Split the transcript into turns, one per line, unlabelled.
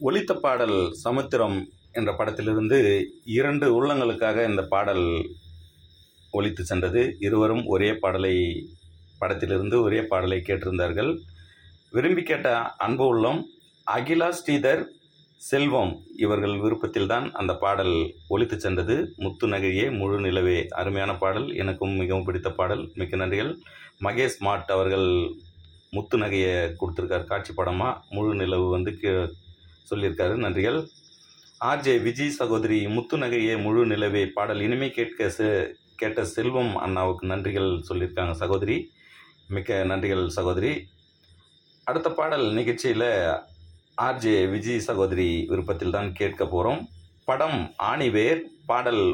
ஒலித்த பாடல் சமுத்திரம் என்ற படத்திலிருந்து இரண்டு உள்ளங்களுக்காக இந்த பாடல் ஒலித்து சென்றது இருவரும் ஒரே பாடலை படத்திலிருந்து ஒரே பாடலை கேட்டிருந்தார்கள் விரும்பி கேட்ட அன்பு உள்ளம் அகிலா ஸ்ரீதர் செல்வம் இவர்கள் விருப்பத்தில்தான் அந்த பாடல் ஒலித்து சென்றது முத்து நகையே முழு நிலவே அருமையான பாடல் எனக்கும் மிகவும் பிடித்த பாடல் மிக்க நன்றிகள் மகேஷ் மாட் அவர்கள் முத்து நகையை கொடுத்துருக்காரு காட்சி படமாக முழு நிலவு வந்து கே சொல்லியிருக்காரு நன்றிகள் ஆர்ஜே விஜய் சகோதரி முத்து நகையே முழு நிலவே பாடல் இனிமே கேட்க செ கேட்ட செல்வம் அண்ணாவுக்கு நன்றிகள் சொல்லியிருக்காங்க சகோதரி மிக்க நன்றிகள் சகோதரி அடுத்த பாடல் நிகழ்ச்சியில் ஆர்ஜே விஜய் சகோதரி விருப்பத்தில் தான் கேட்க போகிறோம் படம் ஆணிவேர் பாடல்